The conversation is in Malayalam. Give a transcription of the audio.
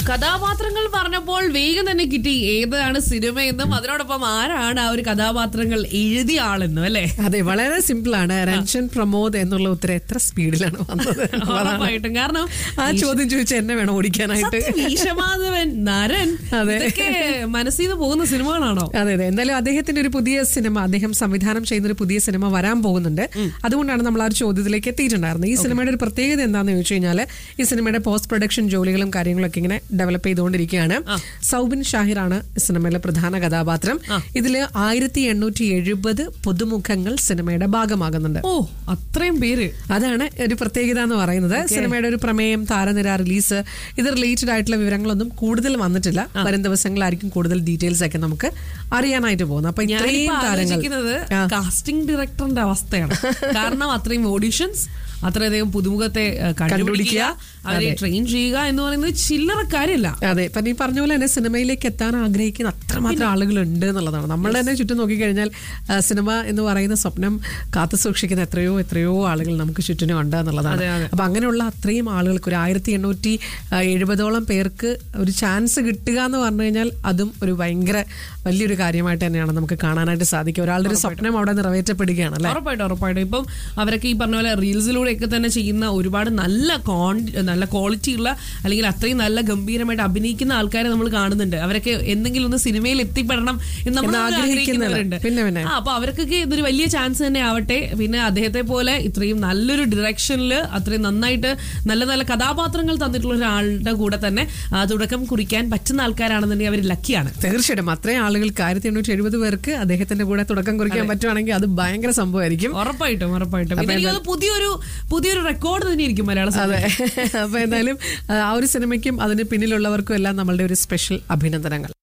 കഥാപാത്രങ്ങൾ പറഞ്ഞപ്പോൾ വേഗം തന്നെ കിട്ടി ഏതാണ് സിനിമയെന്നും അതിനോടൊപ്പം ആരാണ് ആ ഒരു കഥാപാത്രങ്ങൾ എഴുതിയ ആളെന്നും അല്ലേ അതെ വളരെ സിമ്പിൾ ആണ് രഞ്ജൻ പ്രമോദ് എന്നുള്ള ഉത്തരം എത്ര സ്പീഡിലാണ് വന്നത് ഉറപ്പായിട്ടും കാരണം ആ ചോദ്യം ചോദിച്ചാൽ എന്നെ വേണം ഓടിക്കാനായിട്ട് സത്യം, വീശമാധവൻ നരൻ അതെ. ഇതൊക്കെ മനസ്സിൽ നിന്ന് പോകുന്ന സിനിമകളാണോ അതെ അതെ എന്തായാലും അദ്ദേഹത്തിന്റെ ഒരു പുതിയ സിനിമ അദ്ദേഹം സംവിധാനം ചെയ്യുന്ന ഒരു പുതിയ സിനിമ വരാൻ പോകുന്നുണ്ട് അതുകൊണ്ടാണ് നമ്മൾ ആ ഒരു ചോദ്യത്തിലേക്ക് എത്തിയിട്ടുണ്ടായിരുന്നത് ഈ സിനിമയുടെ ഒരു പ്രത്യേകത എന്താണെന്ന് ചോദിച്ചു കഴിഞ്ഞാൽ ഈ സിനിമയുടെ പോസ്റ്റ് പ്രൊഡക്ഷൻ ജോലികളും കാര്യങ്ങളൊക്കെ ഇങ്ങനെ ഡെവലപ്പ് ചെയ്തുകൊണ്ടിരിക്കുകയാണ് സൗബിൻ ഷാഹിറാണ് ഈ സിനിമയിലെ പ്രധാന കഥാപാത്രം ഇതില് ആയിരത്തി എണ്ണൂറ്റി എഴുപത് പുതുമുഖങ്ങൾ സിനിമയുടെ ഭാഗമാകുന്നുണ്ട് ഓ അത്രയും പേര് അതാണ് ഒരു പ്രത്യേകത എന്ന് പറയുന്നത് സിനിമയുടെ ഒരു പ്രമേയം താരനിര റിലീസ് ഇത് റിലേറ്റഡ് ആയിട്ടുള്ള വിവരങ്ങളൊന്നും കൂടുതൽ വന്നിട്ടില്ല വരും ദിവസങ്ങളായിരിക്കും കൂടുതൽ ഡീറ്റെയിൽസ് ഒക്കെ നമുക്ക് അറിയാനായിട്ട് പോകുന്നത് അപ്പൊ ഇത്രയും ഞാനിപ്പോ താരങ്ങൾ ആലോചിക്കുന്നത് ആ. കാസ്റ്റിംഗ് ഡയറക്ടറിന്റെ അവസ്ഥയാണ് കാരണം അത്രയും ഓഡിഷൻസ് അത്രയധികം പുതുമുഖത്തെ ഏഹ്, കണ്ടുപിടിക്കുക അവരെ ട്രെയിൻ ചെയ്യുക എന്ന് പറയുന്നത് ചില്ലറ കാര്യമല്ല അതെ ഇപ്പൊ നീ പറഞ്ഞ പോലെ തന്നെ സിനിമയിലേക്ക് എത്താൻ ആഗ്രഹിക്കുന്ന അത്രമാത്രം ആളുകൾ ഉണ്ട് എന്നുള്ളതാണ് നമ്മൾ തന്നെ ചുറ്റും നോക്കിക്കഴിഞ്ഞാൽ ആ, സിനിമ എന്ന് പറയുന്ന സ്വപ്നം കാത്തു സൂക്ഷിക്കുന്ന എത്രയോ എത്രയോ ആളുകൾ നമുക്ക് ചുറ്റിനും ഉണ്ട് എന്നുള്ളതാണ് അതെ, അതെ. അപ്പൊ അങ്ങനെയുള്ള അത്രയും ആളുകൾക്ക് ഒരു ആയിരത്തി എണ്ണൂറ്റി എഴുപതോളം പേർക്ക് ഒരു ചാൻസ് കിട്ടുക എന്ന് പറഞ്ഞു കഴിഞ്ഞാൽ അതും ഒരു ഭയങ്കര വലിയൊരു കാര്യമായിട്ട് തന്നെയാണ് നമുക്ക് കാണാനായിട്ട് സാധിക്കുക ഒരാളുടെ ഒരു സ്വപ്നം അവിടെ നിറവേറ്റപ്പെടുകയാണ് അല്ലെ ഉറപ്പായിട്ടും ഉറപ്പായിട്ടും ഇപ്പം അവരൊക്കെ ഈ പറഞ്ഞ പോലെ റീൽസിലൂടെയൊക്കെ തന്നെ ചെയ്യുന്ന ഒരുപാട് നല്ല കോൺ നല്ല ക്വാളിറ്റി ഉള്ള അല്ലെങ്കിൽ അത്രയും നല്ല ഗംഭീരമായിട്ട് അഭിനയിക്കുന്ന ആൾക്കാരെ നമ്മൾ കാണുന്നുണ്ട് അവരൊക്കെ എന്തെങ്കിലും ഒന്ന് സിനിമയിൽ എത്തിപ്പെടണം എന്ന് നമ്മൾ എന്ന് ആഗ്രഹിക്കുന്നവരുണ്ട് പിന്നെ പിന്നെ. ആ, അപ്പൊ അവർക്കൊക്കെ ഇതൊരു വലിയ ചാൻസ് തന്നെ ആവട്ടെ പിന്നെ അദ്ദേഹത്തെ പോലെ ഇത്രയും നല്ലൊരു ഡിറക്ഷനിൽ അത്രയും നന്നായിട്ട് നല്ല നല്ല കഥാപാത്രങ്ങൾ തന്നിട്ടുള്ള ഒരാളുടെ കൂടെ തന്നെ ആ, തുടക്കം കുറിക്കാൻ പറ്റുന്ന ആൾക്കാരാണെന്നുണ്ടെങ്കിൽ അവർ ലക്കിയാണ് തീർച്ചയായിട്ടും അത്രയും ആളുകൾക്ക് ആയിരത്തി എണ്ണൂറ്റി എഴുപത് പേർക്ക് അദ്ദേഹത്തിന്റെ കൂടെ തുടക്കം കുറിക്കാൻ പറ്റുവാണെങ്കിൽ അത് ഭയങ്കര സംഭവമായിരിക്കും ഉറപ്പായിട്ടും ഉറപ്പായിട്ടും പിന്നെ എനിക്കത് പുതിയൊരു പുതിയൊരു റെക്കോർഡ് തന്നെയായിരിക്കും മലയാള അതെ സിനിമ അപ്പൊ എന്തായാലും ആ ഒരു സിനിമയ്ക്കും അതിന് പിന്നിലുള്ളവർക്കും എല്ലാം നമ്മളുടെ ഒരു സ്പെഷ്യൽ അഭിനന്ദനങ്ങൾ